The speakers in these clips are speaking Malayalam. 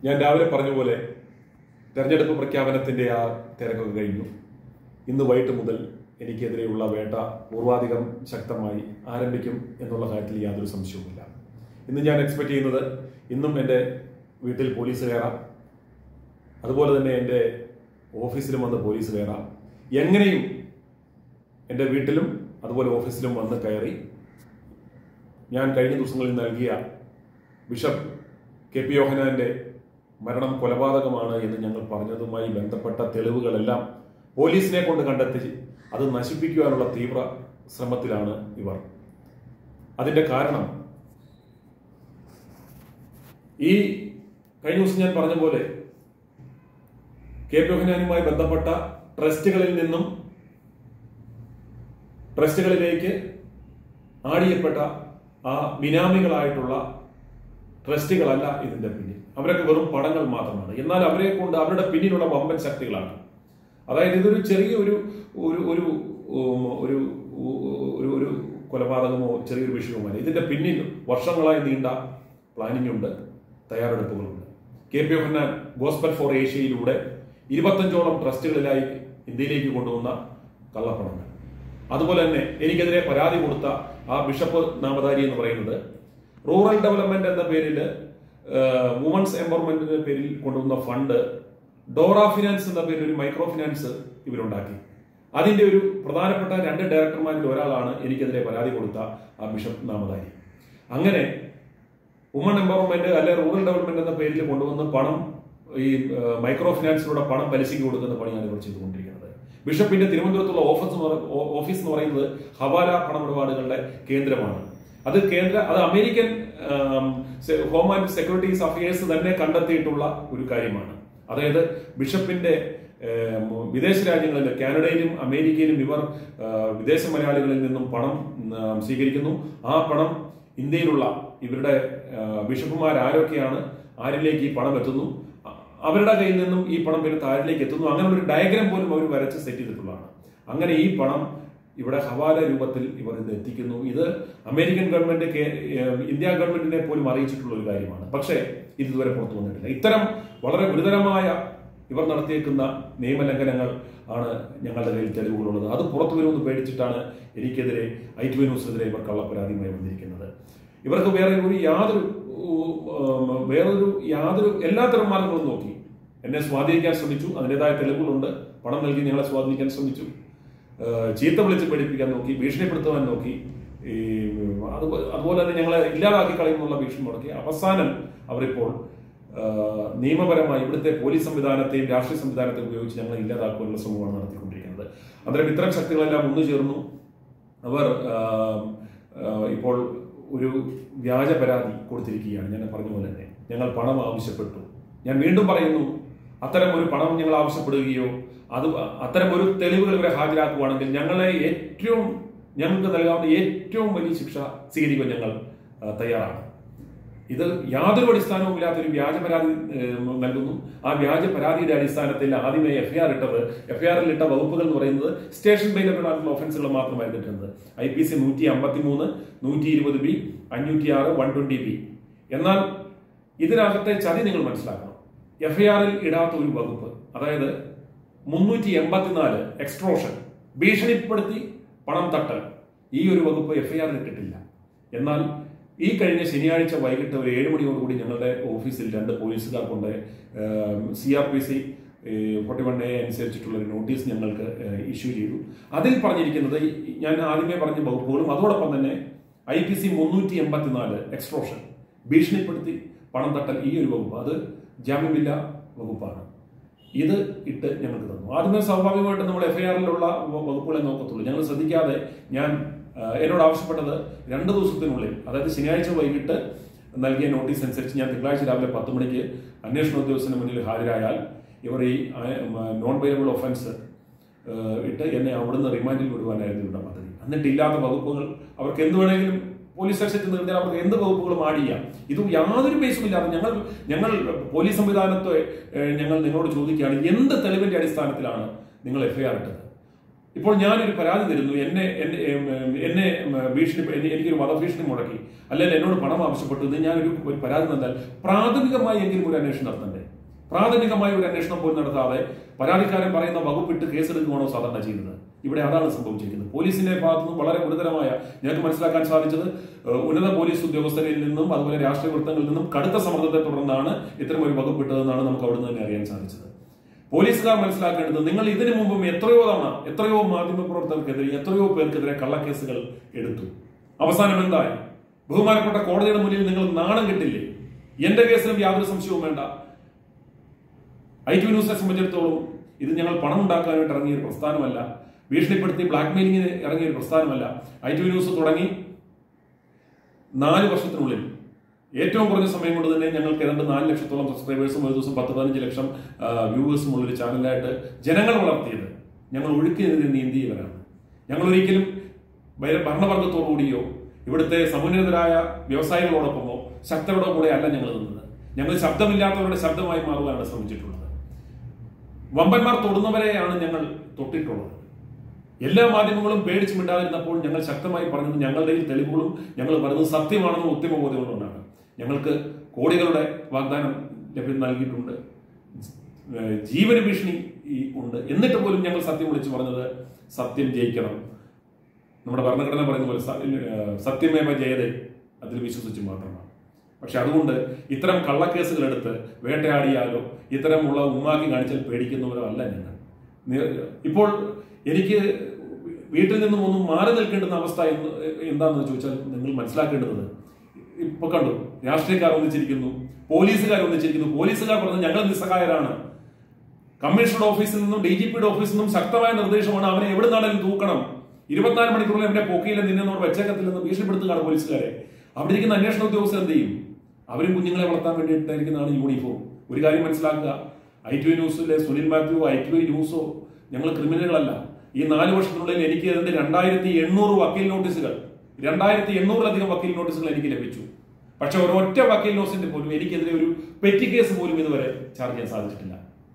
ഞാൻ രാവിലെ പറഞ്ഞ പോലെ തെരഞ്ഞെടുപ്പ് പ്രഖ്യാപനത്തിന്റെ ആ തിരക്കൊക്കെ കഴിഞ്ഞു ഇന്ന് വൈകിട്ട് മുതൽ എനിക്കെതിരെയുള്ള വേട്ട പൂർവാധികം ശക്തമായി ആരംഭിക്കും എന്നുള്ള കാര്യത്തിൽ യാതൊരു സംശയവുമില്ല ഇന്ന് ഞാൻ എക്സ്പെക്ട് ചെയ്യുന്നത് ഇന്നും എൻ്റെ വീട്ടിൽ പോലീസ് കയറാം അതുപോലെ തന്നെ എൻ്റെ ഓഫീസിലും വന്ന് പോലീസ് കയറാം എങ്ങനെയും എൻ്റെ വീട്ടിലും അതുപോലെ ഓഫീസിലും വന്ന് കയറി ഞാൻ കഴിഞ്ഞ ദിവസങ്ങളിൽ നൽകിയ ബിഷപ്പ് കെ പി യോഹനാന്റെ മരണം കൊലപാതകമാണ് എന്ന് ഞങ്ങൾ പറഞ്ഞതുമായി ബന്ധപ്പെട്ട തെളിവുകളെല്ലാം പോലീസിനെ കൊണ്ട് കണ്ടെത്തി അത് നശിപ്പിക്കുവാനുള്ള തീവ്ര ശ്രമത്തിലാണ് ഇവർ അതിന്റെ കാരണം ഈ കഴിഞ്ഞ ദിവസം ഞാൻ പറഞ്ഞ പോലെ കെ പി യോഹനാനുമായി ബന്ധപ്പെട്ട ട്രസ്റ്റുകളിൽ നിന്നും ട്രസ്റ്റുകളിലേക്ക് ആടിയപ്പെട്ട ആ ബിനാമികളായിട്ടുള്ള ട്രസ്റ്റുകളല്ല ഇതിന്റെ പിന്നിൽ അവരൊക്കെ വെറും പടങ്ങൾ മാത്രമാണ് എന്നാൽ അവരെ കൊണ്ട് അവരുടെ പിന്നിലുള്ള വമ്പൻ ശക്തികളാണ് അതായത് ഇതൊരു ചെറിയ ഒരു ഒരു ഒരു ഉം, ഒരു ഒരു ഒരു കൊലപാതകമോ ചെറിയൊരു വിഷയവുമല്ല ഇതിന്റെ പിന്നിൽ വർഷങ്ങളായി നീണ്ട പ്ലാനിംഗ് ഉണ്ട് തയ്യാറെടുപ്പുകളുണ്ട് K P F gospel for ഏഷ്യയിലൂടെ ഇരുപത്തഞ്ചോളം ട്രസ്റ്റുകളിലായി ഇന്ത്യയിലേക്ക് കൊണ്ടുവന്ന കള്ളപ്പണങ്ങൾ അതുപോലെ തന്നെ എനിക്കെതിരെ പരാതി കൊടുത്ത ആ ബിഷപ്പ് നാമധാരി എന്ന് പറയുന്നത് റൂറൽ ഡെവലപ്മെന്റ് എന്ന പേരിൽ വുമൻസ് എംപവർമെന്റിന്റെ പേരിൽ കൊണ്ടുവന്ന ഫണ്ട് ഡോറ ഫിനാൻസ് എന്ന പേരിൽ ഒരു മൈക്രോ ഫിനാൻസ് ഇവരുണ്ടാക്കി അതിന്റെ ഒരു പ്രധാനപ്പെട്ട രണ്ട് ഡയറക്ടർമാരിൽ ഒരാളാണ് എനിക്കെതിരെ പരാതി കൊടുത്ത ആ ബിഷപ്പ് നാമധാരി അങ്ങനെ വുമൺ എംപവർമെന്റ് അല്ലെ റൂറൽ ഡെവലപ്മെന്റ് എന്ന പേരിൽ കൊണ്ടുവന്ന് പണം ഈ ഏഹ്, മൈക്രോ ഫിനാൻസിലൂടെ പണം പലിശയ്ക്ക് കൊടുക്കുന്ന പണിയാണ് ഇവർ ചെയ്തുകൊണ്ടിരിക്കുന്നത് ബിഷപ്പിന്റെ തിരുവനന്തപുരത്തുള്ള ഓഫീസ് എന്ന് പറ- ഓ- ഓഫീസ് എന്ന് പറയുന്നത് ഹവാല പണമിടപാടുകളുടെ കേന്ദ്രമാണ് അത് കേന്ദ്ര അത് അമേരിക്കൻ ആം, സെ- ഹോം ആൻഡ് സെക്യൂരിറ്റീസ് അഫയേഴ്സ് തന്നെ കണ്ടെത്തിയിട്ടുള്ള ഒരു കാര്യമാണ് അതായത് ബിഷപ്പിന്റെ ഏം, വിദേശ രാജ്യങ്ങളിൽ കാനഡയിലും അമേരിക്കയിലും ഇവർ ആ, വിദേശ മലയാളികളിൽ നിന്നും പണം ഉം, സ്വീകരിക്കുന്നു ആ പണം ഇന്ത്യയിലുള്ള ഇവരുടെ ആ, ബിഷപ്പുമാർ ആരൊക്കെയാണ് ആരിലേക്ക് ഈ പണം എത്തുന്നു അ- അവരുടെ കയ്യിൽ നിന്നും ഈ പണം പിന്നെ ആരിലേക്ക് എത്തുന്നു അങ്ങനെ ഒരു ഡയഗ്രാം പോലും അവർ വരച്ച് സെറ്റ് ചെയ്തിട്ടുള്ളതാണ് അങ്ങനെ ഈ പണം ഇവിടെ ഹവാല രൂപത്തിൽ ഇവർ ഇത് എത്തിക്കുന്നു ഇത് അമേരിക്കൻ ഗവൺമെന്റ് കേ- ഏഹ് ഇന്ത്യ ഗവൺമെന്റിനെ പോലും അറിയിച്ചിട്ടുള്ള ഒരു കാര്യമാണ് പക്ഷേ ഇത് ഇതുവരെ പുറത്തു വന്നിട്ടില്ല ഇത്തരം വളരെ ഗുരുതരമായ ഇവർ നടത്തിയേക്കുന്ന നിയമലംഘനങ്ങൾ ആണ് ഞങ്ങളുടെ കയ്യിൽ തെളിവുകളുള്ളത് അത് പുറത്തു വരുമെന്ന് പേടിച്ചിട്ടാണ് എനിക്കെതിരെ ഐ ടി ന്യൂസിനെതിരെ ഇവർ കള്ളപ്പരാതിയുമായി വന്നിരിക്കുന്നത് ഇവർക്ക് വേറെ ഒരു യാതൊരു ഉം, വേറൊരു യാതൊരു എല്ലാത്തരം മാർഗങ്ങളും നോക്കി എന്നെ സ്വാധീനിക്കാൻ ശ്രമിച്ചു അതിൻ്റെതായ തെളിവുകളുണ്ട് പണം നൽകി ഞങ്ങളെ സ്വാധീനിക്കാൻ ശ്രമിച്ചു ഏഹ് ചീത്ത വിളിച്ച് പഠിപ്പിക്കാൻ നോക്കി ഭീഷണിപ്പെടുത്തുവാൻ നോക്കി ഈ അതുപോലെ അതുപോലെ തന്നെ ഞങ്ങളെ ഇല്ലാതാക്കി കളയുന്നുള്ള ഭീഷണി മുടക്കി അവസാനം അവരിപ്പോൾ ഏഹ് നിയമപരമായി ഇവിടുത്തെ പോലീസ് സംവിധാനത്തെയും രാഷ്ട്രീയ സംവിധാനത്തെയും ഉപയോഗിച്ച് ഞങ്ങളെ ഇല്ലാതാക്കാനുള്ള ശ്രമമാണ് നടത്തിക്കൊണ്ടിരിക്കുന്നത് അന്നേരം ഇത്തരം ശക്തികളെല്ലാം ഒന്നു ചേർന്നു അവർ ആം, ആ, ഇപ്പോൾ ഒരു വ്യാജ പരാതി കൊടുത്തിരിക്കുകയാണ് ഞാൻ പറഞ്ഞ പോലെ തന്നെ ഞങ്ങൾ പണം ആവശ്യപ്പെട്ടു ഞാൻ വീണ്ടും പറയുന്നു അത്തരം ഒരു പണം ഞങ്ങൾ ആവശ്യപ്പെടുകയോ അത് അത്തരം ഒരു തെളിവുകൾ ഇവരെ ഹാജരാക്കുകയാണെങ്കിൽ ഞങ്ങളെ ഏറ്റവും ഞങ്ങൾക്ക് നൽകാവുന്ന ഏറ്റവും വലിയ ശിക്ഷ സ്വീകരിക്കാൻ ഞങ്ങൾ ആ, തയ്യാറാണ് ഇത് യാതൊരു അടിസ്ഥാനവും ഇല്ലാത്തൊരു വ്യാജ പരാതി ഏഹ്, നൽകുന്നു ആ വ്യാജ പരാതിയുടെ അടിസ്ഥാനത്തിൽ ആദ്യമേ എഫ്ഐആർ ഇട്ടത് എഫ്ഐആറിൽ ഇട്ട വകുപ്പുകൾ എന്ന് പറയുന്നത് സ്റ്റേഷൻ ബെയിലബിൾ ആയിട്ടുള്ള ഒഫൻസുകൾ മാത്രമായിരുന്നു ഇട്ടിരുന്നത് ഐ പി സി നൂറ്റി അമ്പത്തി മൂന്ന് നൂറ്റി ഇരുപത് ബി അഞ്ഞൂറ്റി ആറ് വൺ ട്വന്റി ബി എന്നാൽ ഇതിനകത്തെ ചതി നിങ്ങൾ മനസ്സിലാക്കണം എഫ്ഐആറിൽ ഇടാത്ത ഒരു വകുപ്പ് അതായത് മുന്നൂറ്റി എൺപത്തിനാല് എക്സ്ട്രോഷൻ ഭീഷണിപ്പെടുത്തി പണം തട്ടൽ ഈ ഒരു വകുപ്പ് എഫ്ഐആറിൽ ഇട്ടിട്ടില്ല എന്നാൽ ഈ കഴിഞ്ഞ ശനിയാഴ്ച വൈകിട്ട് ഒരു ഏഴ് മണിയോടുകൂടി ഞങ്ങളുടെ ഓഫീസിൽ രണ്ട് പോലീസുകാർ കൊണ്ട് C R P C forty one A അനുസരിച്ചിട്ടുള്ള ഒരു നോട്ടീസ് ഞങ്ങൾക്ക് ഇഷ്യൂ ചെയ്തു അതിൽ പറഞ്ഞിരിക്കുന്നത് ഈ- ഞാൻ ആദ്യമേ പറഞ്ഞ വകുപ്പുകളും അതോടൊപ്പം തന്നെ ഐ പി സി മുന്നൂറ്റി എൺപത്തിനാല് എക്സ്ട്രോഷൻ ഭീഷണിപ്പെടുത്തി പണം തട്ടൽ ഈ ഒരു വകുപ്പ് അത് ജാമ്യമില്ല വകുപ്പാണ് ഇത് ഇട്ട് ഞങ്ങൾക്ക് തന്നു ആദ്യമേ സ്വാഭാവികമായിട്ടും നമ്മൾ എഫ്ഐആറിലുള്ള വകുപ്പുകളെ നോക്കത്തുള്ളൂ ഞങ്ങൾ ശ്രദ്ധിക്കാതെ ഞാൻ ആ, എന്നോട് ആവശ്യപ്പെട്ടത് രണ്ട് ദിവസത്തിനുള്ളിൽ അതായത് ശനിയാഴ്ച വൈകിട്ട് നൽകിയ നോട്ടീസ് അനുസരിച്ച് ഞാൻ തിങ്കളാഴ്ച രാവിലെ പത്ത് മണിക്ക് അന്വേഷണ ഉദ്യോഗസ്ഥന് മുന്നിൽ ഹാജരായാൽ ഇവർ ഈ നോൺ ബെയിലബിൾ ഒഫൻസ് ഇട്ട് എന്നെ അവിടുന്ന് റിമാൻഡിൽ വിടുവാനായിരുന്നു ഇവിടെ പദ്ധതി എന്നിട്ട് ഇല്ലാത്ത വകുപ്പുകൾ അവർക്ക് എന്ത് വേണമെങ്കിലും പോലീസ് സ്റ്റേഷനിൽ നിർത്തിയാൽ അവർക്ക് എന്ത് വകുപ്പുകളും ആഡ് ചെയ്യാം ഇത് യാതൊരു ബേസും ഇല്ലാതെ ഞങ്ങൾ ഞങ്ങൾ പോലീസ് സംവിധാനത്തെ ഏഹ്, ഞങ്ങൾ നിങ്ങളോട് ചോദിക്കുകയാണ് എന്ത് തെളിവിന്റെ അടിസ്ഥാനത്തിലാണ് നിങ്ങൾ എഫ്ഐആർ ഇട്ടത് ഇപ്പോൾ ഞാനൊരു പരാതി തരുന്നു എന്നെ എന്നെ ഏം, ഏം, എന്നെ ഉം, ഭീഷണി എന്നെ- എനിക്കൊരു വധഭീഷണി മുടക്കി അല്ലെങ്കിൽ എന്നോട് പണം ആവശ്യപ്പെട്ടു ഇത് ഞാനൊരു ഒരു പരാതി തന്നാൽ പ്രാഥമികമായി എങ്കിലും ഒരു അന്വേഷണം നടത്തണ്ടേ പ്രാഥമികമായ ഒരു അന്വേഷണം പോലും നടത്താതെ പരാതിക്കാരൻ പറയുന്ന വകുപ്പിട്ട് കേസെടുക്കുകയാണോ സാധാരണ ചെയ്യുന്നത് ഇവിടെ അതാണ് സംഭവിച്ചിരിക്കുന്നത് പോലീസിന്റെ ഭാഗത്തു നിന്നും വളരെ ഗുരുതരമായ ഞങ്ങൾക്ക് മനസ്സിലാക്കാൻ സാധിച്ചത് ഏഹ്, ഉന്നത പോലീസ് ഉദ്യോഗസ്ഥരിൽ നിന്നും അതുപോലെ രാഷ്ട്രീയ വൃത്തങ്ങളിൽ നിന്നും കടുത്ത സമ്മർദ്ദത്തെ തുടർന്നാണ് ഇത്തരം ഒരു വകുപ്പിട്ടതെന്നാണ് നമുക്ക് അവിടെ നിന്ന് തന്നെ അറിയാൻ സാധിച്ചത് പോലീസുകാർ മനസ്സിലാക്കേണ്ടത് നിങ്ങൾ ഇതിനു മുമ്പും എത്രയോ തവണ എത്രയോ മാധ്യമപ്രവർത്തകർക്കെതിരെ എത്രയോ പേർക്കെതിരെ കള്ളക്കേസുകൾ എടുത്തു അവസാനം എന്തായി ബഹുമാനപ്പെട്ട കോടതിയുടെ മുന്നിൽ നിങ്ങൾ നാണം കിട്ടില്ലേ എന്റെ കേസിലും യാതൊരു സംശയവും വേണ്ട ഐ ടി ന്യൂസിനെ സംബന്ധിച്ചിടത്തോളം ഇത് ഞങ്ങൾ പണം ഉണ്ടാക്കാനായിട്ട് ഇറങ്ങിയ ഒരു പ്രസ്ഥാനമല്ല ഭീഷണിപ്പെടുത്തി ബ്ലാക്ക് മെയിലിങ്ങിന് ഇറങ്ങിയ ഒരു പ്രസ്ഥാനമല്ല ഐ ടി ന്യൂസ് തുടങ്ങി നാല് വർഷത്തിനുള്ളിൽ ഏറ്റവും കുറഞ്ഞ സമയം കൊണ്ട് തന്നെ ഞങ്ങൾക്ക് ഏതാണ്ട് നാല് ലക്ഷത്തോളം സബ്സ്ക്രൈബേഴ്സും ഒരു ദിവസം പത്ത് പതിനഞ്ച് ലക്ഷം വ്യൂവേഴ്സും ഉള്ളൊരു ചാനലായിട്ട് ജനങ്ങൾ വളർത്തിയത് ഞങ്ങൾ ഒഴുക്കിനെതിരെ നീന്തിയവരാണ് ഞങ്ങൾ ഒരിക്കലും ഭര- ഭരണവർഗത്തോടുകൂടിയോ ഇവിടുത്തെ സമുന്നതരായ വ്യവസായികളോടൊപ്പമോ ശക്തരുടെ കൂടെ അല്ല ഞങ്ങൾ നിന്നത് ഞങ്ങൾ ശബ്ദമില്ലാത്തവരുടെ ശബ്ദമായി മാറുകയാണ് ശ്രമിച്ചിട്ടുള്ളത് വമ്പന്മാർ തൊടുന്നവരെയാണ് ഞങ്ങൾ തൊട്ടിട്ടുള്ളത് എല്ലാ മാധ്യമങ്ങളും പേടിച്ച് മിണ്ടാതിരുന്നപ്പോൾ ഞങ്ങൾ ശക്തമായി പറഞ്ഞത് ഞങ്ങളുടെ ഈ തെളിവുകളും ഞങ്ങൾ പറയുന്നത് സത്യമാണെന്ന് ഉത്തമ ബോധ്യമുള്ളതുകൊണ്ടാണ് ഞങ്ങൾക്ക് കോടികളുടെ വാഗ്ദാനം ലഭ്യം നൽകിയിട്ടുണ്ട് ഏഹ് ജീവന ഭീഷണി ഈ ഉണ്ട് എന്നിട്ട് പോലും ഞങ്ങൾ സത്യം വിളിച്ചു പറഞ്ഞത് സത്യം ജയിക്കണം നമ്മുടെ ഭരണഘടന പറയുന്ന പോലെ സ- ഏഹ് സത്യമേവ ജയതേ അതിൽ വിശ്വസിച്ച് മാത്രമാണ് പക്ഷെ അതുകൊണ്ട് ഇത്തരം കള്ളക്കേസുകൾ എടുത്ത് വേട്ടയാടിയാലോ ഇത്തരമുള്ള ഉമ്മാക്കി കാണിച്ചാൽ പേടിക്കുന്നവരോ അല്ല ഞങ്ങൾ നി- ഇപ്പോൾ എനിക്ക് വീട്ടിൽ നിന്നും ഒന്നും മാറി നിൽക്കേണ്ടുന്ന അവസ്ഥ എന്ന് എന്താണെന്ന് ചോദിച്ചാൽ നിങ്ങൾ മനസ്സിലാക്കേണ്ടത് ഇപ്പൊ കണ്ടു രാഷ്ട്രീയക്കാർ ഒന്നിച്ചിരിക്കുന്നു പോലീസുകാർ ഒന്നിച്ചിരിക്കുന്നു പോലീസുകാർ പറഞ്ഞത് ഞങ്ങൾ നിസ്സഹായരാണ് കമ്മീഷണർ ഓഫീസിൽ നിന്നും ഡി ജി പിയുടെ ഓഫീസിൽ നിന്നും ശക്തമായ നിർദ്ദേശമാണ് അവനെ എവിടെ നിന്നാണെങ്കിലും തൂക്കണം ഇരുപത്തിനാല് മണിക്കൂറിൽ അവന്റെ പൊക്കിയിലെ നിന്നോട് വെച്ചേക്കത്തില്ലെന്ന് ഭീഷണിപ്പെടുത്തുകയാണ് പോലീസുകാരെ അവിടെ ഇരിക്കുന്ന അന്വേഷണ ഉദ്യോഗസ്ഥർ എന്ത് ചെയ്യും അവരും കുഞ്ഞുങ്ങളെ വളർത്താൻ വേണ്ടിയിട്ടായിരിക്കുന്നതാണ് യൂണിഫോം ഒരു കാര്യം മനസ്സിലാക്കുക ഐ ടി ന്യൂസിലെ സുനിൽ മാത്യു ഐ ടി ന്യൂസോ ഞങ്ങൾ ക്രിമിനലുകളല്ല ഈ നാല് വർഷത്തിനുള്ളിൽ എനിക്ക് അതിന്റെ രണ്ടായിരത്തി എണ്ണൂറ് വക്കീൽ നോട്ടീസുകൾ രണ്ടായിരത്തി എണ്ണൂറിലധികം വക്കീൽ നോട്ടീസുകൾ എനിക്ക് ലഭിച്ചു പക്ഷെ ഒരൊറ്റ വക്കീൽ നോട്ടീസിന്റെ പോലും എനിക്കെതിരെ ഒരു പെറ്റി കേസ് പോലും ഇതുവരെ ചാർജ് ചെയ്യാൻ സാധിച്ചിട്ടില്ല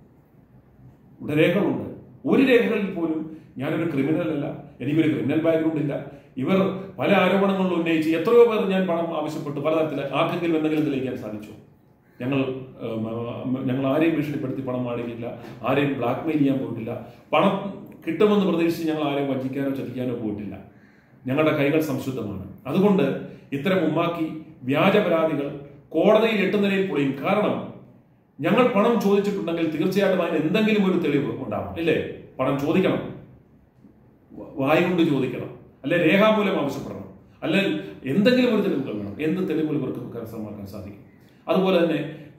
ഇവിടെ രേഖകളുണ്ട് ഒരു രേഖകളിൽ പോലും ഞാനൊരു ക്രിമിനൽ അല്ല എനിക്കൊരു ക്രിമിനൽ ബാക്ക്ഗ്രൗണ്ട് ഇല്ല ഇവർ പല ആരോപണങ്ങളും ഉന്നയിച്ച് എത്രയോ പേർ ഞാൻ പണം ആവശ്യപ്പെട്ടു പലതരത്തിൽ ആർക്കെങ്കിലും എന്തെങ്കിലും തെളിയിക്കാൻ സാധിച്ചു ഞങ്ങൾ ഉം, ഉം, ഞങ്ങൾ ആരെയും ഭീഷണിപ്പെടുത്തി പണം വാങ്ങിയില്ല ആരെയും ബ്ലാക്ക് മെയിൽ ചെയ്യാൻ പോയിട്ടില്ല പണം കിട്ടുമെന്ന് പ്രതീക്ഷിച്ച് ഞങ്ങൾ ആരെയും വഞ്ചിക്കാനോ ചതിക്കാനോ പോയിട്ടില്ല ഞങ്ങളുടെ കൈകൾ സംശുദ്ധമാണ് അതുകൊണ്ട് ഇത്തരം ഉമ്മാക്കി വ്യാജ പരാതികൾ കോടതിയിൽ എട്ടുനിലയിൽ പൊളിയും കാരണം ഞങ്ങൾ പണം ചോദിച്ചിട്ടുണ്ടെങ്കിൽ തീർച്ചയായിട്ടും അതിന് എന്തെങ്കിലും ഒരു തെളിവ് ഉണ്ടാവും ഇല്ലേ പണം ചോദിക്കണം വ- വായി കൊണ്ട് ചോദിക്കണം അല്ലെ രേഖാമൂലം ആവശ്യപ്പെടണം അല്ലെ എന്തെങ്കിലും ഒരു തെളിവുകൾ വേണം എന്ത് തെളിവുകൾ ഇവർക്ക് കരസ്ഥമാക്കാൻ സാധിക്കും അതുപോലെ തന്നെ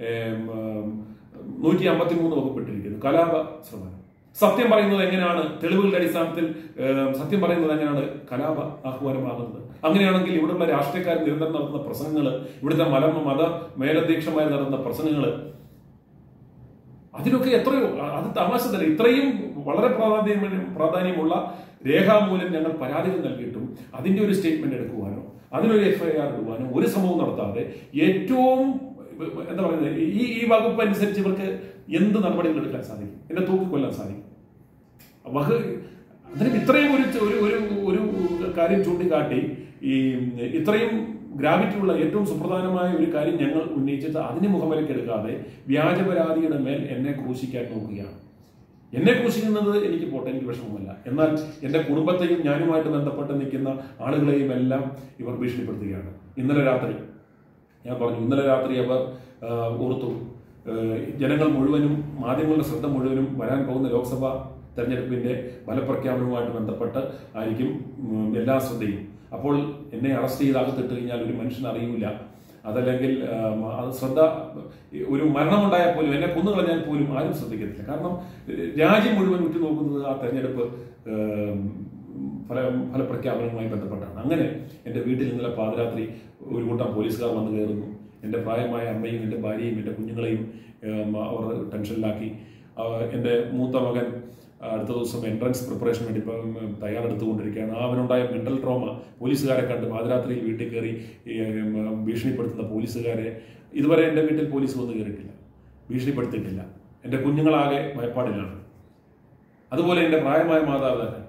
നൂറ്റി അമ്പത്തി മൂന്ന് വകുപ്പിട്ടിരിക്കുന്നു കലാപ ശ്രമം സത്യം പറയുന്നത് എങ്ങനെയാണ് തെളിവുകളുടെ അടിസ്ഥാനത്തിൽ ഏം, സത്യം പറയുന്നത് എങ്ങനെയാണ് കലാപ ആഹ്വാനമാകുന്നത് അങ്ങനെയാണെങ്കിൽ ഇവിടുള്ള രാഷ്ട്രീയക്കാർ നിരന്തരം നടത്തുന്ന പ്രസംഗങ്ങൾ ഇവിടുത്തെ മല മത മേലധ്യക്ഷന്മാർ നടത്തുന്ന പ്രസംഗങ്ങൾ അതിനൊക്കെ എത്രയോ അ- അത് തമാശ തന്നെ ഇത്രയും വളരെ പ്രാധാന്യം പ്രാധാന്യമുള്ള രേഖാമൂലം ഞങ്ങൾ പരാതികൾ നൽകിയിട്ടും അതിന്റെ ഒരു സ്റ്റേറ്റ്മെന്റ് എടുക്കുവാനോ അതിനൊരു എഫ്ഐആർ ഇടുവാനോ ഒരു ശ്രമവും നടത്താതെ ഏറ്റവും എന്താ പറയുന്നത് ഈ ഈ വകുപ്പ് അനുസരിച്ച് ഇവർക്ക് എന്ത് നടപടികൾ എടുക്കാൻ സാധിക്കും എന്നെ തൂക്കിക്കൊല്ലാൻ സാധിക്കും വഹ് അതിന് ഇത്രയും ഒരു ഒരു ഒരു ഒരു കാര്യം ചൂണ്ടിക്കാട്ടി ഈ ഇത്രയും ഗ്രാവിറ്റി ഉള്ള ഏറ്റവും സുപ്രധാനമായ ഒരു കാര്യം ഞങ്ങൾ ഉന്നയിച്ചത് അതിന് മുഖവിലക്കെടുക്കാതെ വ്യാജ പരാതിയുടെ മേൽ എന്നെ ക്രൂശിക്കാൻ നോക്കുകയാണ് എന്നെ ക്രൂശിക്കുന്നത് എനിക്ക് പോട്ടെ എനിക്ക് വിഷമമല്ല എന്നാൽ എൻ്റെ കുടുംബത്തെയും ഞാനുമായിട്ട് ബന്ധപ്പെട്ട് നിൽക്കുന്ന ആളുകളെയും എല്ലാം ഇവർ ഭീഷണിപ്പെടുത്തുകയാണ് ഇന്നലെ രാത്രി ഞാൻ പറഞ്ഞു ഇന്നലെ രാത്രി അവർ ആ, ഓർത്തു ആ, ജനങ്ങൾ മുഴുവനും മാധ്യമങ്ങളുടെ ശ്രദ്ധ മുഴുവനും വരാൻ പോകുന്ന ലോക്സഭാ തെരഞ്ഞെടുപ്പിന്റെ ഫലപ്രഖ്യാപനവുമായിട്ട് ബന്ധപ്പെട്ട് ആയിരിക്കും ഉം, എല്ലാ ശ്രദ്ധയും അപ്പോൾ എന്നെ അറസ്റ്റ് ചെയ്ത് അകത്തിട്ട് കഴിഞ്ഞാൽ ഒരു മനുഷ്യൻ അറിയില്ല അതല്ലെങ്കിൽ ആ, അത് ശ്രദ്ധ ഒരു മരണമുണ്ടായാൽ പോലും എന്നെ കൊന്നു കളഞ്ഞാൽ പോലും ആരും ശ്രദ്ധിക്കത്തില്ല കാരണം ഏഹ്, രാജ്യം മുഴുവൻ ഉറ്റുനോക്കുന്നത് ആ തെരഞ്ഞെടുപ്പ് ഏഹ്, ഫല ഫലപ്രഖ്യാപനവുമായി ബന്ധപ്പെട്ടാണ് അങ്ങനെ എൻ്റെ വീട്ടിൽ ഇന്നലെ പാതിരാത്രി ഒരു കൂട്ടം പോലീസുകാർ വന്ന് കയറുന്നു എൻ്റെ പ്രായമായ അമ്മയും എൻ്റെ ഭാര്യയും എൻ്റെ കുഞ്ഞുങ്ങളെയും ഏം, അവർ ടെൻഷനിലാക്കി ആ, എൻ്റെ മൂത്ത മകൻ ആ, അടുത്ത ദിവസം എൻട്രൻസ് പ്രിപ്പറേഷൻ വേണ്ടി ഇപ്പം ഉം, തയ്യാറെടുത്തുകൊണ്ടിരിക്കുകയാണ് ആ അവനുണ്ടായ മെന്റൽ ട്രോമ പോലീസുകാരെ കണ്ട് പാതിരാത്രിയിൽ വീട്ടിൽ കയറി ഈ, ഉം, ഭീഷണിപ്പെടുത്തുന്ന പോലീസുകാരെ ഇതുവരെ എൻ്റെ വീട്ടിൽ പോലീസ് വന്ന് കയറിയിട്ടില്ല ഭീഷണിപ്പെടുത്തിയിട്ടില്ല എൻ്റെ കുഞ്ഞുങ്ങളാകെ ഭയപ്പാടിലാണ് അതുപോലെ എൻ്റെ പ്രായമായ മാതാപിതാക്കൾ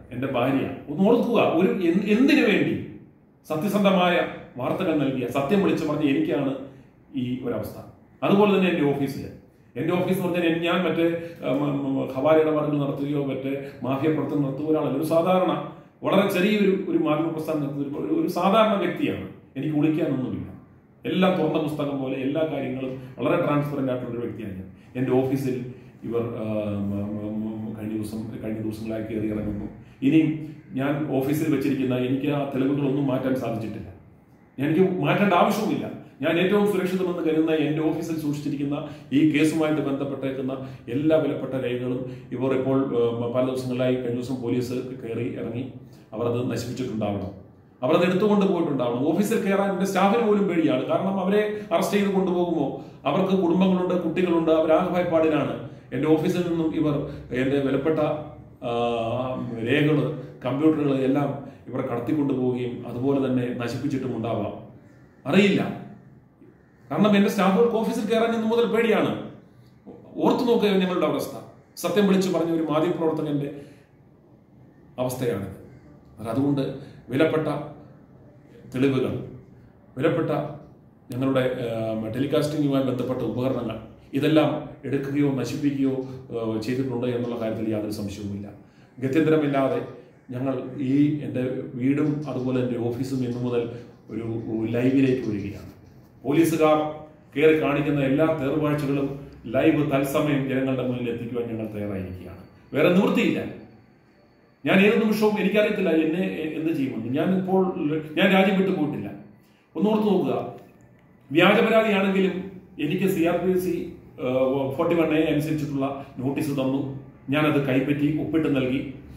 എൻ്റെ ഭാര്യ ഒന്ന് ഓർക്കുക ഒരു എന്ത് എന്തിനു വേണ്ടി സത്യസന്ധമായ വാർത്തകൾ നൽകിയ സത്യം വിളിച്ചു പറഞ്ഞ എനിക്കാണ് ഈ ഒരവസ്ഥ അതുപോലെ തന്നെ എൻ്റെ ഓഫീസിൽ എൻ്റെ ഓഫീസ് എന്ന് പറഞ്ഞാൽ ഞാൻ മറ്റേ ഉം, ഉം, ഹവാല ഇടപാടുകൾ നടത്തുകയോ മറ്റേ മാഫിയ പ്രവർത്തനം നടത്തുകയോ ഒരാളല്ല ഒരു സാധാരണ വളരെ ചെറിയൊരു ഒരു മാധ്യമ പ്രസ്ഥാനം നടത്തുന്ന ഒരു- ഒരു സാധാരണ വ്യക്തിയാണ് എനിക്ക് വിളിക്കാനൊന്നുമില്ല എല്ലാം തുറന്ന പുസ്തകം പോലെ എല്ലാ കാര്യങ്ങളും വളരെ ട്രാൻസ്പെറൻ്റ് ആയിട്ടുള്ള ഒരു വ്യക്തിയാണ് ഞാൻ എൻ്റെ ഓഫീസിൽ ഇവർ ആ, മ- മ- മ- കഴിഞ്ഞ ദിവസം കഴിഞ്ഞ ദിവസങ്ങളായി കയറി ഇറങ്ങുന്നു ഇനിയും ഞാൻ ഓഫീസിൽ വെച്ചിരിക്കുന്ന എനിക്ക് ആ തെളിവുകളൊന്നും മാറ്റാൻ സാധിച്ചിട്ടില്ല എനിക്ക് മാറ്റേണ്ട ആവശ്യവുമില്ല ഞാൻ ഏറ്റവും സുരക്ഷിതമെന്ന് കരുതുന്ന എൻ്റെ ഓഫീസിൽ സൂക്ഷിച്ചിരിക്കുന്ന ഈ കേസുമായിട്ട് ബന്ധപ്പെട്ടേക്കുന്ന എല്ലാ വിലപ്പെട്ട രേഖകളും ഇവർ ഇപ്പോൾ ഏഹ്, പല ദിവസങ്ങളിലായി കഴിഞ്ഞ ദിവസം പോലീസ് കയറി ഇറങ്ങി അവർ അത് നശിപ്പിച്ചിട്ടുണ്ടാവണം അവർ അത് എടുത്തുകൊണ്ട് പോയിട്ടുണ്ടാവണം ഓഫീസിൽ കയറാൻ എൻ്റെ സ്റ്റാഫിന് പോലും പേടിയാണ് കാരണം അവരെ അറസ്റ്റ് ചെയ്ത് കൊണ്ടുപോകുമോ അവർക്ക് കുടുംബങ്ങളുണ്ട് കുട്ടികളുണ്ട് അവരാകെ ഭയപ്പാടിലാണ് എൻ്റെ ഓഫീസിൽ നിന്നും ഇവർ എൻ്റെ വിലപ്പെട്ട രേഖകൾ കമ്പ്യൂട്ടറുകൾ എല്ലാം ഇവർ കടത്തിക്കൊണ്ടുപോവുകയും അതുപോലെ തന്നെ നശിപ്പിച്ചിട്ടും ഉണ്ടാവാം അറിയില്ല കാരണം എൻ്റെ സ്റ്റാഫുകൾക്ക് ഓഫീസിൽ കയറാൻ ഇന്ന് മുതൽ പേടിയാണ് ഓർത്തു നോക്കുക ഞങ്ങളുടെ അവസ്ഥ സത്യം വിളിച്ചു പറഞ്ഞ ഒരു മാധ്യമപ്രവർത്തകന്റെ അവസ്ഥയാണ് അതുകൊണ്ട് വിലപ്പെട്ട തെളിവുകൾ വിലപ്പെട്ട ഞങ്ങളുടെ ഏഹ്, ടെലികാസ്റ്റിംഗുമായി ബന്ധപ്പെട്ട ഉപകരണങ്ങൾ ഇതെല്ലാം എടുക്കുകയോ നശിപ്പിക്കുകയോ ഏഹ്, ചെയ്തിട്ടുണ്ട് എന്നുള്ള കാര്യത്തിൽ യാതൊരു സംശയവുമില്ല ഗത്യന്തരമില്ലാതെ ഞങ്ങൾ ഈ എൻ്റെ വീടും അതുപോലെ എൻ്റെ ഓഫീസും ഇന്നു മുതൽ ഒരു ലൈവിലേക്ക് വരികയാണ് പോലീസുകാർ കയറി കാണിക്കുന്ന എല്ലാ തേർവാഴ്ചകളും ലൈവ് തത്സമയം ജനങ്ങളുടെ മുന്നിൽ എത്തിക്കുവാൻ ഞങ്ങൾ തയ്യാറായിരിക്കുകയാണ് വേറെ നിവൃത്തിയില്ല ഞാൻ ഏത് നിമിഷവും എനിക്കറിയത്തില്ല എന്നെ എ- എന്ത് ചെയ്യുമെന്ന് ഞാൻ ഇപ്പോൾ ഞാൻ രാജ്യം വിട്ടു പോയിട്ടില്ല ഒന്ന് ഓർത്ത് നോക്കുക വ്യാജ പരാതിയാണെങ്കിലും എനിക്ക് C R P C forty one A അനുസരിച്ചിട്ടുള്ള നോട്ടീസ് തന്നു ഞാനത് കൈപ്പറ്റി ഒപ്പിട്ട് നൽകി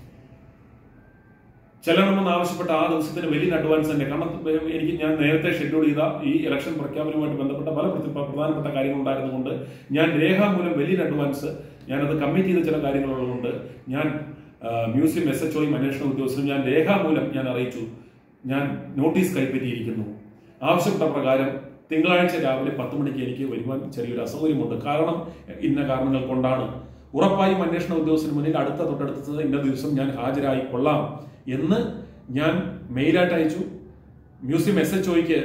ചെല്ലണമെന്ന് ആവശ്യപ്പെട്ട ആ ദിവസത്തിന് വലിയ അഡ്വാൻസ് തന്നെ കാരണം എനിക്ക് ഞാൻ നേരത്തെ ഷെഡ്യൂൾ ചെയ്ത ഈ ഇലക്ഷൻ പ്രഖ്യാപനവുമായിട്ട് ബന്ധപ്പെട്ട പല പ്രതി- പ്രധാനപ്പെട്ട കാര്യങ്ങൾ ഉണ്ടായിരുന്നുകൊണ്ട് ഞാൻ രേഖാമൂലം വലിയ അഡ്വാൻസ് ഞാനത് കമ്മിറ്റ് ചെയ്ത ചില കാര്യങ്ങളുള്ളതുകൊണ്ട് ഞാൻ ആ, മ്യൂസിയം എസ് എച്ച് ഒയും അന്വേഷണ ഉദ്യോഗസ്ഥരും ഞാൻ രേഖാമൂലം ഞാൻ അറിയിച്ചു ഞാൻ നോട്ടീസ് കൈപ്പറ്റിയിരിക്കുന്നു ആവശ്യപ്പെട്ട പ്രകാരം തിങ്കളാഴ്ച രാവിലെ പത്ത് മണിക്ക് എനിക്ക് വരുവാൻ ചെറിയൊരു അസൗകര്യമുണ്ട് കാരണം ഇന്ന കാരണങ്ങൾ കൊണ്ടാണ് ഉറപ്പായും അന്വേഷണ ഉദ്യോഗസ്ഥന് മുന്നിൽ അടുത്ത തൊട്ടടുത്തത് ഇന്ന ദിവസം ഞാൻ ഹാജരായി കൊള്ളാം എന്ന് ഞാൻ മെയിലായിട്ട് അയച്ചു മ്യൂസിയം എസ് എച്ച് ഒയ്ക്ക്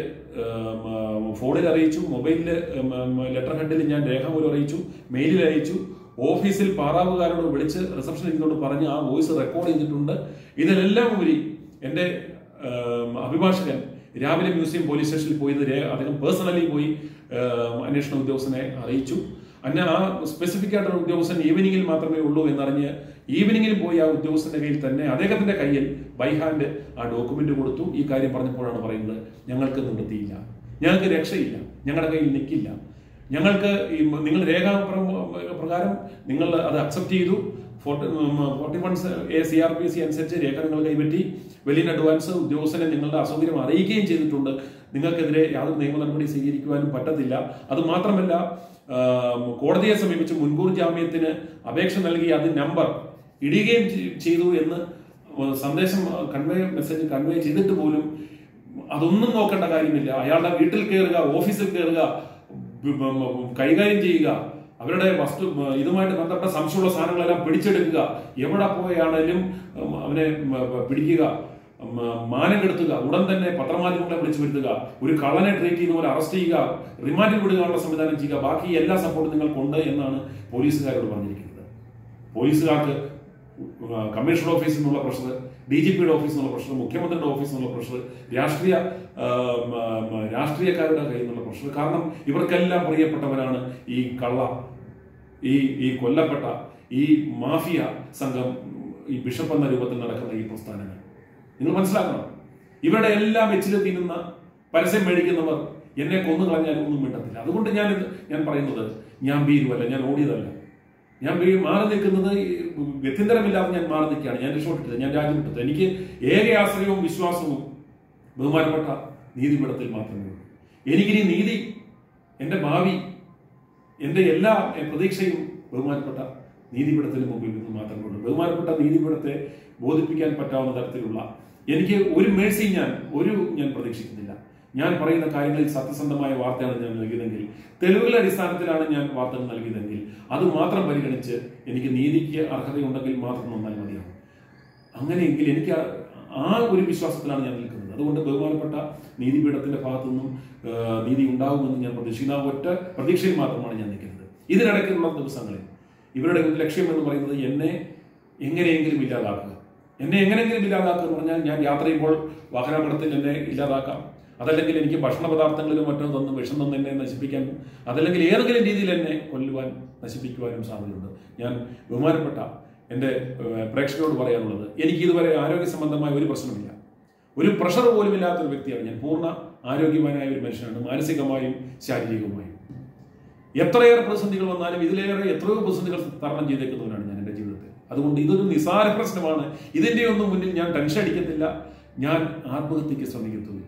ഫോണിൽ അറിയിച്ചു മൊബൈലിൽ ലെറ്റർ ഹെഡിൽ ഞാൻ രേഖാമൂലം അറിയിച്ചു മെയിലിൽ അയച്ചു ഓഫീസിൽ പാറാവുകാരോട് വിളിച്ച് റിസപ്ഷൻ ഇരുന്നോട് പറഞ്ഞ് ആ വോയിസ് റെക്കോർഡ് ചെയ്തിട്ടുണ്ട് ഇതിലെല്ലാം ഉപരി എൻ്റെ ഏം, അഭിഭാഷകൻ രാവിലെ മ്യൂസിയം പോലീസ് സ്റ്റേഷനിൽ പോയി ഇത് രേ- അദ്ദേഹം പേഴ്സണലി പോയി ഏം, അന്വേഷണ ഉദ്യോഗസ്ഥനെ അറിയിച്ചു അന്നെ ആ സ്പെസിഫിക് ആയിട്ടുള്ള ഉദ്യോഗസ്ഥൻ ഈവനിങ്ങിൽ മാത്രമേ ഉള്ളൂ എന്നറിഞ്ഞ് ഈവനിങ്ങിൽ പോയി ആ ഉദ്യോഗസ്ഥന്റെ കയ്യിൽ തന്നെ അദ്ദേഹത്തിന്റെ കയ്യിൽ ബൈ ഹാൻഡ് ആ ഡോക്യുമെന്റ് കൊടുത്തു ഈ കാര്യം പറഞ്ഞപ്പോഴാണ് പറയുന്നത് ഞങ്ങൾക്ക് നിവൃത്തിയില്ല ഞങ്ങൾക്ക് രക്ഷയില്ല ഞങ്ങളുടെ കയ്യിൽ നിൽക്കില്ല ഞങ്ങൾക്ക് ഈ മ- നിങ്ങൾ രേഖാ പ്ര- പ്രകാരം നിങ്ങൾ അത് അക്സെപ്റ്റ് ചെയ്തു forty one A C R P C അനുസരിച്ച് രേഖ നിങ്ങൾ കൈപ്പറ്റി വലിയ അഡ്വാൻസ് ഉദ്യോഗസ്ഥനെ നിങ്ങളുടെ അസൗകര്യം അറിയിക്കുകയും ചെയ്തിട്ടുണ്ട് നിങ്ങൾക്കെതിരെ യാതൊരു നിയമ നടപടി സ്വീകരിക്കുവാനും പറ്റത്തില്ല അത് മാത്രമല്ല ആം, കോടതിയെ സമീപിച്ച് മുൻകൂർ ജാമ്യത്തിന് അപേക്ഷ നൽകി അത് നമ്പർ ഇടുകയും ചെ- ചെയ്തു എന്ന് സന്ദേശം കൺവേ മെസ്സേജ് കൺവേ ചെയ്തിട്ട് പോലും അതൊന്നും നോക്കേണ്ട കാര്യമില്ല അയാളുടെ വീട്ടിൽ കയറുക ഓഫീസിൽ കയറുക ബ- ബ- ബ- കൈകാര്യം ചെയ്യുക അവരുടെ വസ്തു മ- ഇതുമായിട്ട് ബന്ധപ്പെട്ട സംശയമുള്ള സാധനങ്ങളെല്ലാം പിടിച്ചെടുക്കുക എവിടെ പോയാണേലും ഉം, അവനെ മ- മ- പിടിക്കുക ഉം, മാനം കെടുത്തുക ഉടൻ തന്നെ പത്രമാധ്യമങ്ങളെ വിളിച്ചു വരുത്തുക ഒരു കള്ളനെ ട്രീറ്റ് ചെയ്യുന്ന പോലെ അറസ്റ്റ് ചെയ്യുക റിമാൻഡിൽ വിടുകയുള്ള സംവിധാനം ചെയ്യുക ബാക്കി എല്ലാ സപ്പോർട്ടും നിങ്ങൾക്കുണ്ട് എന്നാണ് പോലീസുകാരോട് പറഞ്ഞിരിക്കുന്നത് പോലീസുകാർക്ക് കമ്മീഷണർ ഓഫീസിൽ നിന്നുള്ള പ്രഷർ ഡി ജി പിയുടെ ഓഫീസിൽ നിന്നുള്ള പ്രഷർ മുഖ്യമന്ത്രിയുടെ ഓഫീസിൽ നിന്നുള്ള പ്രഷർ രാഷ്ട്രീയ ആ, മ, മ, രാഷ്ട്രീയക്കാരുടെ കയ്യിൽ നിന്നുള്ള പ്രഷർ കാരണം ഇവർക്കെല്ലാം പ്രിയപ്പെട്ടവരാണ് ഈ കള്ള ഈ ഈ കൊല്ലപ്പെട്ട ഈ മാഫിയ സംഘം ഈ ബിഷപ്പ് എന്ന രൂപത്തിൽ നടക്കുന്ന ഈ പ്രസ്ഥാനങ്ങൾ നിങ്ങൾ മനസ്സിലാക്കണം ഇവരുടെ എല്ലാം വെച്ചിൽ തിന്നുന്ന പരസ്യം മേടിക്കുന്നവർ എന്നെ കൊന്നു കളഞ്ഞാലും ഒന്നും മിണ്ടത്തില്ല അതുകൊണ്ട് ഞാൻ ഇത് ഞാൻ പറയുന്നത് ഞാൻ ഭീരുവല്ല ഞാൻ ഓടിയതല്ല ഞാൻ വീ- മാറി നിൽക്കുന്നത് ഈ ഗത്യന്തരമില്ലാതെ ഞാൻ മാറി നിൽക്കുകയാണ് ഞാൻ രക്ഷപ്പെട്ടിട്ടില്ല ഞാൻ രാജ്യം വിട്ടത് എനിക്ക് ഏക ആശ്രയവും വിശ്വാസവും ബഹുമാനപ്പെട്ട നീതിപീഠത്തിൽ മാത്രമേ ഉള്ളൂ എനിക്കിനി നീതി എൻ്റെ ഭാവി എൻ്റെ എല്ലാ എ, പ്രതീക്ഷയും ബഹുമാനപ്പെട്ട നീതിപീഠത്തിന് മുമ്പിൽ നിന്ന് മാത്രമേ ഉള്ളൂ ബഹുമാനപ്പെട്ട നീതിപീഠത്തെ ബോധിപ്പിക്കാൻ പറ്റാവുന്ന തരത്തിലുള്ള എനിക്ക് ഒരു മേഴ്സി ഞാൻ ഒരു ഞാൻ പ്രതീക്ഷിക്കുന്നില്ല ഞാൻ പറയുന്ന കാര്യങ്ങളിൽ സത്യസന്ധമായ വാർത്തയാണ് ഞാൻ നൽകിയതെങ്കിൽ തെളിവുകളുടെ അടിസ്ഥാനത്തിലാണ് ഞാൻ വാർത്തകൾ നൽകിയതെങ്കിൽ അത് മാത്രം പരിഗണിച്ച് എനിക്ക് നീതിക്ക് അർഹതയുണ്ടെങ്കിൽ മാത്രം നന്നായി മതിയാവും അങ്ങനെയെങ്കിൽ എനിക്ക് ആ- ആ ഒരു വിശ്വാസത്തിലാണ് ഞാൻ നിൽക്കുന്നത് അതുകൊണ്ട് ബഹുമാനപ്പെട്ട നീതിപീഠത്തിന്റെ ഭാഗത്തു നിന്നും ആ, നീതി ഉണ്ടാകുമെന്ന് ഞാൻ പ്രതീക്ഷിക്കുന്ന ആ ഒറ്റ പ്രതീക്ഷയിൽ മാത്രമാണ് ഞാൻ നിൽക്കുന്നത് ഇതിനിടയ്ക്കുള്ള ദിവസങ്ങളിൽ ഇവരുടെ ഒരു ലക്ഷ്യം എന്ന് പറയുന്നത് എന്നെ എങ്ങനെയെങ്കിലും ഇല്ലാതാക്കുക എന്നെ എങ്ങനെയെങ്കിലും ഇല്ലാതാക്കുക എന്ന് പറഞ്ഞാൽ ഞാൻ യാത്ര ചെയ്യുമ്പോൾ വാഹനാപകടത്തിൽ എന്നെ ഇല്ലാതാക്കാം അതല്ലെങ്കിൽ എനിക്ക് ഭക്ഷണ പദാർത്ഥങ്ങളിലും മറ്റോ തന്ന് വിഷം തന്ന് എന്നെ നശിപ്പിക്കാൻ അതല്ലെങ്കിൽ ഏതെങ്കിലും രീതിയിൽ എന്നെ കൊല്ലുവാൻ നശിപ്പിക്കുവാനും സാധ്യതയുണ്ട് ഞാൻ ബഹുമാനപ്പെട്ട എൻ്റെ ഏഹ്, പ്രേക്ഷകരോട് പറയാനുള്ളത് എനിക്ക് ഇതുവരെ ആരോഗ്യ സംബന്ധമായ ഒരു പ്രശ്നമില്ല ഒരു പ്രഷർ പോലും ഇല്ലാത്ത ഒരു വ്യക്തിയാണ് ഞാൻ പൂർണ്ണ ആരോഗ്യവാനായ ഒരു മനുഷ്യനാണ് മാനസികമായും ശാരീരികമായും എത്രയേറെ പ്രതിസന്ധികൾ വന്നാലും ഇതിലേറെ എത്രയോ പ്രതിസന്ധികൾ തരണം ചെയ്തേക്കുന്നവനാണ് ഞാൻ എൻ്റെ ജീവിതത്തിൽ അതുകൊണ്ട് ഇതൊരു നിസാര പ്രശ്നമാണ് ഇതിന്റെ ഒന്നും മുന്നിൽ ഞാൻ ടെൻഷൻ അടിക്കത്തില്ല ഞാൻ ആത്മഹത്യക്ക് ശ്രമിക്കത്തുമില്ല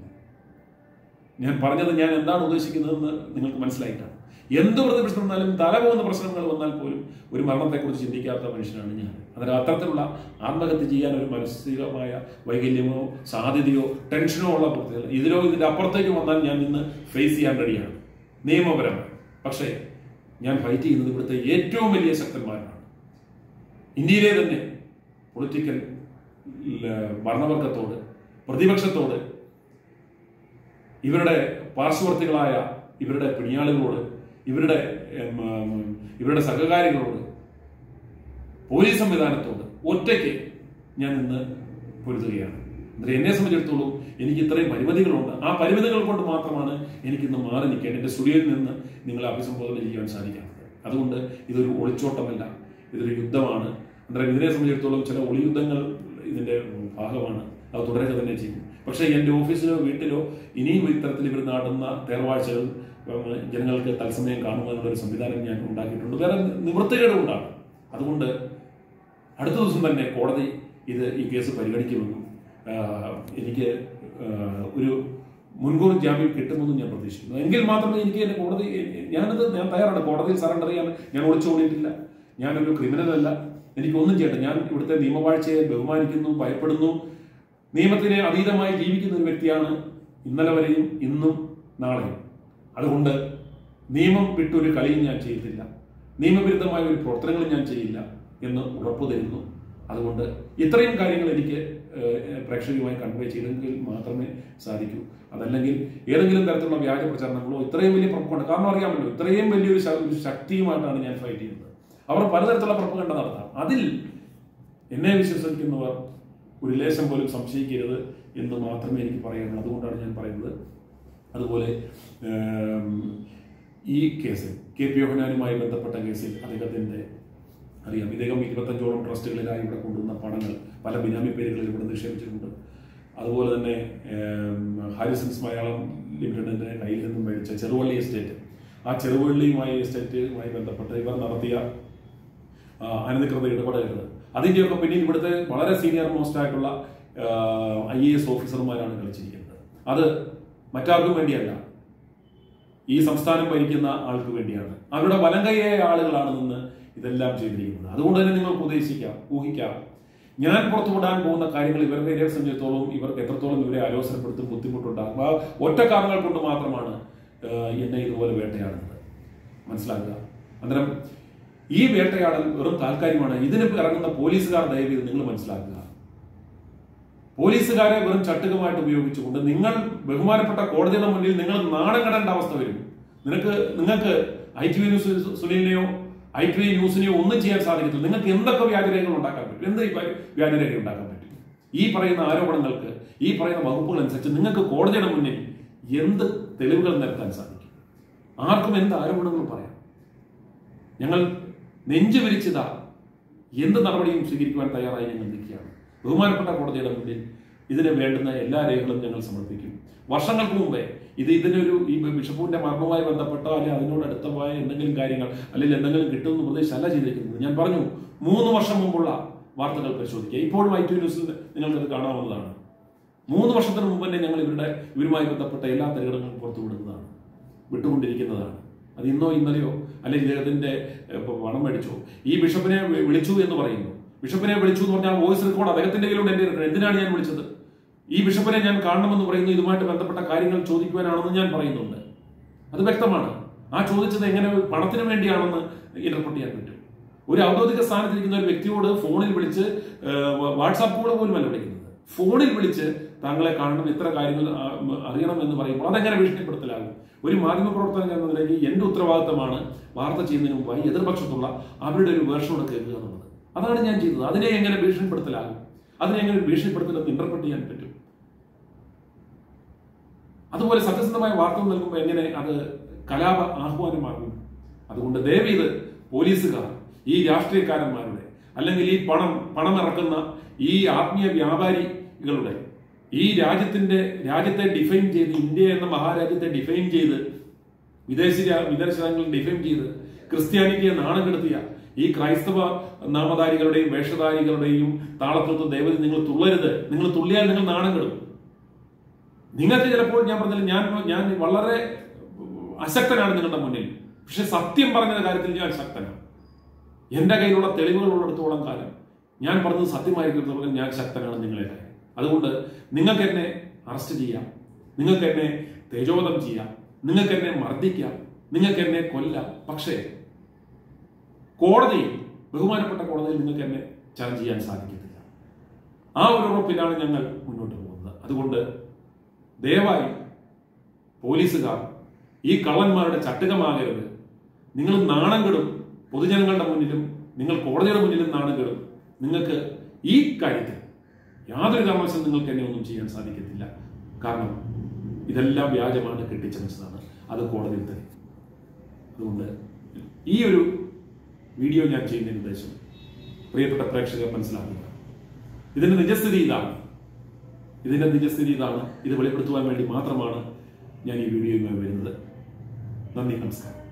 ഞാൻ പറഞ്ഞത് ഞാൻ എന്താണ് ഉദ്ദേശിക്കുന്നതെന്ന് നിങ്ങൾക്ക് മനസ്സിലായിട്ടാണ് എന്ത് പ്രതിപ്രശ്നം വന്നാലും തല പോകുന്ന പ്രശ്നങ്ങൾ വന്നാൽ പോലും ഒരു മരണത്തെക്കുറിച്ച് ചിന്തിക്കാത്ത മനുഷ്യനാണ് ഞാൻ അതിന് അത്തരത്തിലുള്ള ആത്മഹത്യ ചെയ്യാൻ ഒരു മാനസികമായ വൈകല്യമോ സാധ്യതയോ ടെൻഷനോ ഉള്ള പ്രവൃത്തികൾ ഇതിലോ ഇതിന്റെ അപ്പുറത്തേക്ക് വന്നാൽ ഞാൻ ഇന്ന് ഫേസ് ചെയ്യാൻ റെഡിയാണ് നിയമപരമായി പക്ഷേ ഞാൻ ഫൈറ്റ് ചെയ്യുന്നത് ഇവിടുത്തെ ഏറ്റവും വലിയ ശക്തന്മാരാണ് ഇന്ത്യയിലെ തന്നെ പൊളിറ്റിക്കൽ ഭരണവർഗത്തോട് പ്രതിപക്ഷത്തോട് ഇവരുടെ പാർശ്വവർത്തികളായ ഇവരുടെ പിണിയാളുകളോട് ഇവരുടെ ഉം, ഉം, ഇവരുടെ സഹകാരികളോട് പോലീസ് സംവിധാനത്തോട് ഒറ്റയ്ക്ക് ഞാൻ ഇന്ന് പൊരുതുകയാണ് എന്നിട്ട് എന്നെ സംബന്ധിച്ചിടത്തോളം എനിക്ക് ഇത്രയും പരിമിതികളുണ്ട് ആ പരിമിതികൾ കൊണ്ട് മാത്രമാണ് എനിക്കിന്ന് മാറി നിൽക്കേണ്ടത് എൻ്റെ സ്റ്റുഡിയോയിൽ നിന്ന് നിങ്ങളെ അഭിസംബോധന ചെയ്യാൻ സാധിക്കാത്തത് അതുകൊണ്ട് ഇതൊരു ഒളിച്ചോട്ടമല്ല ഇതൊരു യുദ്ധമാണ് അന്നേരം ഇതിനെ സംബന്ധിച്ചിടത്തോളം ചില ഒളിയുദ്ധങ്ങൾ ഇതിന്റെ ഭാഗമാണ് അത് തുടരുക തന്നെ ചെയ്യും പക്ഷേ എൻ്റെ ഓഫീസിലോ വീട്ടിലോ ഇനിയും ഇത്തരത്തിൽ ഇവർ നാടുന്ന തേർവാഴ്ചകൾ ഉം, ജനങ്ങൾക്ക് തത്സമയം കാണുവാനുള്ള ഒരു സംവിധാനം ഞാൻ ഉണ്ടാക്കിയിട്ടുണ്ട് വേറെ നിവൃത്തികേട് കൊണ്ടാണ് അതുകൊണ്ട് അടുത്ത ദിവസം തന്നെ കോടതി ഇത് ഈ കേസ് പരിഗണിക്കുമെന്നും ആ, എനിക്ക് ആ, ഒരു മുൻകൂർ ജാമ്യം കിട്ടുമെന്നും ഞാൻ പ്രതീക്ഷിക്കുന്നു എങ്കിൽ മാത്രമേ എനിക്ക് എന്നെ കോടതി ഞാനത് ഞാൻ തയ്യാറാണ് കോടതിയിൽ സറണ്ടർ ചെയ്യാൻ ഞാൻ ഒളിച്ചോടിയിട്ടില്ല ഞാനൊരു ക്രിമിനൽ അല്ല എനിക്കൊന്നും ചെയ്യട്ടെ ഞാൻ ഇവിടുത്തെ നിയമവാഴ്ചയെ ബഹുമാനിക്കുന്നു ഭയപ്പെടുന്നു നിയമത്തിനെ അതീതമായി ജീവിക്കുന്ന ഒരു വ്യക്തിയാണ് ഇന്നലെ വരെയും ഇന്നും നാളെയും അതുകൊണ്ട് നിയമം വിട്ടൊരു കളിയും ഞാൻ ചെയ്തില്ല നിയമവിരുദ്ധമായ ഒരു പ്രവർത്തനങ്ങളും ഞാൻ ചെയ്യില്ല എന്ന് ഉറപ്പു തരുന്നു അതുകൊണ്ട് ഇത്രയും കാര്യങ്ങൾ എനിക്ക് ഏഹ്, പ്രേക്ഷകരുമായി കൺവേ ചെയ്തെങ്കിൽ മാത്രമേ സാധിക്കൂ അതല്ലെങ്കിൽ ഏതെങ്കിലും തരത്തിലുള്ള വ്യാജ പ്രചരണങ്ങളോ ഇത്രയും വലിയ പ്രൊപ്പകണ്ട കാരണം അറിയാമല്ലോ ഇത്രയും വലിയൊരു ശ- ഒരു ശക്തിയുമായിട്ടാണ് ഞാൻ ഫൈറ്റ് ചെയ്യുന്നത് അവർ പലതരത്തിലുള്ള പ്രൊപ്പകണ്ട നടത്താം അതിൽ എന്നെ വിശ്വസിക്കുന്നവർ ഒരു ലേശം പോലും സംശയിക്കരുത് എന്ന് മാത്രമേ എനിക്ക് പറയാനുള്ളൂ അതുകൊണ്ടാണ് ഞാൻ പറയുന്നത് അതുപോലെ ഏം, ഈ കേസിൽ കെ പി യോഹനാനുമായി ബന്ധപ്പെട്ട കേസിൽ അദ്ദേഹത്തിന്റെ അറിയാം ഇദ്ദേഹം ഇരുപത്തഞ്ചോളം ട്രസ്റ്റുകളിലായി ഇവിടെ കൊണ്ടുവന്ന പണങ്ങൾ പല ബിനാമി പേരുകളിൽ ഇവിടെ നിക്ഷേപിച്ചിട്ടുണ്ട് അതുപോലെ തന്നെ ഏം, ഹാരിസൺസ് മലയാളം ലിമിറ്റഡിന്റെ കയ്യിൽ നിന്നും മേടിച്ച ചെറുവള്ളി എസ്റ്റേറ്റ് ആ ചെറുവള്ളിയുമായി എസ്റ്റേറ്റുമായി ബന്ധപ്പെട്ട് ഇവർ നടത്തിയ ആ, അനധികൃത ഇടപെടലുകൾ അതിന്റെയൊക്കെ പിന്നിൽ ഇവിടുത്തെ വളരെ സീനിയർ മോസ്റ്റ് ആയിട്ടുള്ള ഐ എ എസ് ഓഫീസർമാരാണ് കളിച്ചിരിക്കുന്നത് അത് മറ്റാർക്കും വേണ്ടിയല്ല ഈ സംസ്ഥാനം ഭരിക്കുന്ന ആൾക്ക് വേണ്ടിയാണ് അവരുടെ വലങ്കയ്യായ ആളുകളാണ് നിന്ന് ഇതെല്ലാം ചെയ്തിരിക്കുന്നത് അതുകൊണ്ട് തന്നെ നിങ്ങൾക്ക് ഉദ്ദേശിക്കാം ഊഹിക്കാം ഞാൻ പുറത്തുവിടാൻ പോകുന്ന കാര്യങ്ങൾ ഇവരുടെ ഇവരെ സംബന്ധിച്ചിടത്തോളം ഇവർക്ക് എത്രത്തോളം ഇവരെ ആലോചനപ്പെടുത്തും ബുദ്ധിമുട്ടുണ്ടാകും ആ ഒറ്റ കാരണങ്ങൾ കൊണ്ട് മാത്രമാണ് ആ, എന്നെ ഇതുപോലെ വേട്ടയാടുന്നത് മനസ്സിലാക്കുക അന്നേരം ഈ വേട്ടയാടൽ വെറും താൽക്കാലികമാണ് ഇതിന് ഇറങ്ങുന്ന പോലീസുകാർ ദയവ് നിങ്ങൾ മനസ്സിലാക്കുക പോലീസുകാരെ വെറും ചട്ടുകമായിട്ട് ഉപയോഗിച്ചുകൊണ്ട് നിങ്ങൾ ബഹുമാനപ്പെട്ട കോടതിയുടെ മുന്നിൽ നിങ്ങൾ നാണം കെടേണ്ട അവസ്ഥ വരും നിനക്ക് നിങ്ങൾക്ക് ഐ ടി വി ന്യൂസ് സുനിലിനെയോ ഐ ടി വി ന്യൂസിനെയോ ഒന്നും ചെയ്യാൻ സാധിക്കത്തില്ല നിങ്ങൾക്ക് എന്തൊക്കെ വ്യാജരേഖകൾ ഉണ്ടാക്കാൻ പറ്റും എന്ത് വ്യാജരേഖ ഉണ്ടാക്കാൻ പറ്റും ഈ പറയുന്ന ആരോപണങ്ങൾക്ക് ഈ പറയുന്ന വകുപ്പുകൾ അനുസരിച്ച് നിങ്ങൾക്ക് കോടതിയുടെ മുന്നിൽ എന്ത് തെളിവുകൾ നിരത്താൻ സാധിക്കും ആർക്കും എന്ത് ആരോപണങ്ങളും പറയാം ഞങ്ങൾ നെഞ്ചു വിരിച്ചതാ എന്ത് നടപടിയും സ്വീകരിക്കുവാൻ തയ്യാറായി ഞങ്ങൾ നിൽക്കുകയാണ് ബഹുമാനപ്പെട്ട കോടതിയുടെ മുന്നിൽ ഇതിന് വേണ്ടുന്ന എല്ലാ രേഖകളും ഞങ്ങൾ സമർപ്പിക്കും വർഷങ്ങൾക്ക് മുമ്പേ ഇത് ഇതിനൊരു ഈ ബിഷപ്പൂരിന്റെ മരണവുമായി ബന്ധപ്പെട്ടോ അല്ലെങ്കിൽ അതിനോട് അടുത്തമായ എന്തെങ്കിലും കാര്യങ്ങൾ അല്ലെങ്കിൽ എന്തെങ്കിലും കിട്ടുമെന്ന് പ്രതീക്ഷ ചെയ്തിരിക്കുന്നത് ഞാൻ പറഞ്ഞു മൂന്ന് വർഷം മുമ്പുള്ള വാർത്തകൾ പരിശോധിക്കുക ഇപ്പോഴും ഐ ടി ന്യൂസിൽ നിങ്ങൾക്കത് കാണാവുന്നതാണ് മൂന്ന് വർഷത്തിന് മുമ്പ് തന്നെ ഞങ്ങൾ ഇവരുടെ ഇവരുമായി ബന്ധപ്പെട്ട എല്ലാ തരികടങ്ങളും പുറത്തുവിടുന്നതാണ് വിട്ടുകൊണ്ടിരിക്കുന്നതാണ് അത് ഇന്നോ ഇന്നലെയോ അല്ലെങ്കിൽ ഇദ്ദേഹത്തിന്റെ ഏഹ്, ഇപ്പൊ പണം മേടിച്ചോ ഈ ബിഷപ്പിനെ വി- വിളിച്ചു എന്ന് പറയുന്നു ബിഷപ്പിനെ വിളിച്ചു എന്ന് പറഞ്ഞാൽ വോയിസ് റെക്കോർഡ് അദ്ദേഹത്തിന്റെ കയ്യിലുണ്ട് എന്റെ ഇരിക്കുന്നത്. എന്തിനാണ് ഞാൻ വിളിച്ചത് ഈ ബിഷപ്പിനെ ഞാൻ കാണണമെന്ന് പറയുന്നു ഇതുമായിട്ട് ബന്ധപ്പെട്ട കാര്യങ്ങൾ ചോദിക്കുവാനാണെന്ന് ഞാൻ പറയുന്നുണ്ട് അത് വ്യക്തമാണ് ആ ചോദിച്ചത് എങ്ങനെ പണത്തിന് വേണ്ടിയാണെന്ന് ഇന്റർപ്രട്ട് ചെയ്യാൻ പറ്റും ഒരു ഔദ്യോഗിക സ്ഥാനത്തിരിക്കുന്ന ഒരു വ്യക്തിയോട് ഫോണിൽ വിളിച്ച് ഏഹ്, വാട്സാപ്പ് കൂടെ പോലും അല്ല വിളിക്കുന്നത് ഫോണിൽ വിളിച്ച് താങ്കളെ കാണണം ഇത്ര കാര്യങ്ങൾ ആ, ഉം, അറിയണം എന്ന് പറയുമ്പോൾ അതെങ്ങനെ ഭീഷണിപ്പെടുത്തലാകും ഒരു മാധ്യമപ്രവർത്തകൻ എന്ന നിലയ്ക്ക് എന്റെ ഉത്തരവാദിത്തമാണ് വാർത്ത ചെയ്യുന്നതിന് മുമ്പായി എതിർപക്ഷത്തുള്ള അവരുടെ ഒരു വേർഷനോട് കേൾക്കുക എന്നുള്ളത് അതാണ് ഞാൻ ചെയ്തത് അതിനെ എങ്ങനെ ഭീഷണിപ്പെടുത്തലാകും അതിനെ എങ്ങനെ ഭീഷണിപ്പെടുത്തലെന്ന് ഇന്റർപ്രറ്റ് ചെയ്യാൻ പറ്റും അതുപോലെ സത്യസന്ധമായ വാർത്തകൾ നൽകുമ്പോൾ എങ്ങനെ അത് കലാപ ആഹ്വാനമാകും അതുകൊണ്ട് ദയവീത് പോലീസുകാർ ഈ രാഷ്ട്രീയക്കാരന്മാരുടെ അല്ലെങ്കിൽ ഈ പണം പണമിറക്കുന്ന ഈ ആത്മീയ വ്യാപാരികളുടെ ഈ രാജ്യത്തിന്റെ രാജ്യത്തെ ഡിഫൈൻ ചെയ്ത് ഇന്ത്യ എന്ന മഹാരാജ്യത്തെ ഡിഫൈൻ ചെയ്ത് വിദേശ രാ- വിദേശ രാജ്യങ്ങൾ ഡിഫൈൻ ചെയ്ത് ക്രിസ്ത്യാനിറ്റിയെ നാണം കെടുത്തിയ ഈ ക്രൈസ്തവ നാമധാരികളുടെയും വേഷധാരികളുടെയും താളത്തൊത്ത് ദൈവത്തിൽ നിങ്ങൾ തുള്ളരുത് നിങ്ങൾ തുള്ളിയാൽ നിങ്ങൾ നാണം കെടും നിങ്ങൾക്ക് ചിലപ്പോൾ ഞാൻ പറഞ്ഞില്ല ഞാൻ ഞാൻ വളരെ അശക്തനാണ് നിങ്ങളുടെ മുന്നിൽ പക്ഷെ സത്യം പറഞ്ഞ കാര്യത്തിൽ ഞാൻ ശക്തനാണ് എന്റെ കയ്യിലുള്ള തെളിവുകൾ ഉള്ളിടത്തോളം കാലം ഞാൻ പറഞ്ഞത് സത്യമായിരിക്കും ഞാൻ ശക്തനാണ് നിങ്ങളെ കാര്യം അതുകൊണ്ട് നിങ്ങൾക്ക് എന്നെ അറസ്റ്റ് ചെയ്യാം നിങ്ങൾക്ക് എന്നെ തേജോവധം ചെയ്യാം നിങ്ങൾക്ക് എന്നെ മർദ്ദിക്കാം നിങ്ങൾക്ക് എന്നെ കൊല്ലാം പക്ഷേ കോടതിയിൽ ബഹുമാനപ്പെട്ട കോടതിയിൽ നിങ്ങൾക്ക് എന്നെ ചലഞ്ച് ചെയ്യാൻ സാധിക്കത്തില്ല ആ ഒരു ഉറപ്പിലാണ് ഞങ്ങൾ മുന്നോട്ട് പോകുന്നത് അതുകൊണ്ട് ദയവായി പോലീസുകാർ ഈ കള്ളന്മാരുടെ ചട്ടുകമാകരുത് നിങ്ങൾ നാണം കെടും പൊതുജനങ്ങളുടെ മുന്നിലും നിങ്ങൾ കോടതിയുടെ മുന്നിലും നാണം കെടും നിങ്ങൾക്ക് ഈ കാര്യത്തിൽ യാതൊരു കാരണവശാലും നിങ്ങൾക്ക് എന്നെ ഒന്നും ചെയ്യാൻ സാധിക്കത്തില്ല കാരണം ഇതെല്ലാം വ്യാജമാണ് കെട്ടിച്ചമച്ചതാണ് അത് കോടതിയിൽ തരും അതുകൊണ്ട് ഈ ഒരു വീഡിയോ ഞാൻ ചെയ്യുന്നതിന് ഉദ്ദേശം പ്രിയപ്പെട്ട പ്രേക്ഷകർ മനസ്സിലാക്കുക ഇതിന്റെ നിജസ്ഥിതി ഇതാണ് ഇതിന്റെ നിജസ്ഥിതി ഇതാണ് ഇത് വെളിപ്പെടുത്തുവാൻ വേണ്ടി മാത്രമാണ് ഞാൻ ഈ വീഡിയോയുമായി വരുന്നത് നന്ദി നമസ്കാരം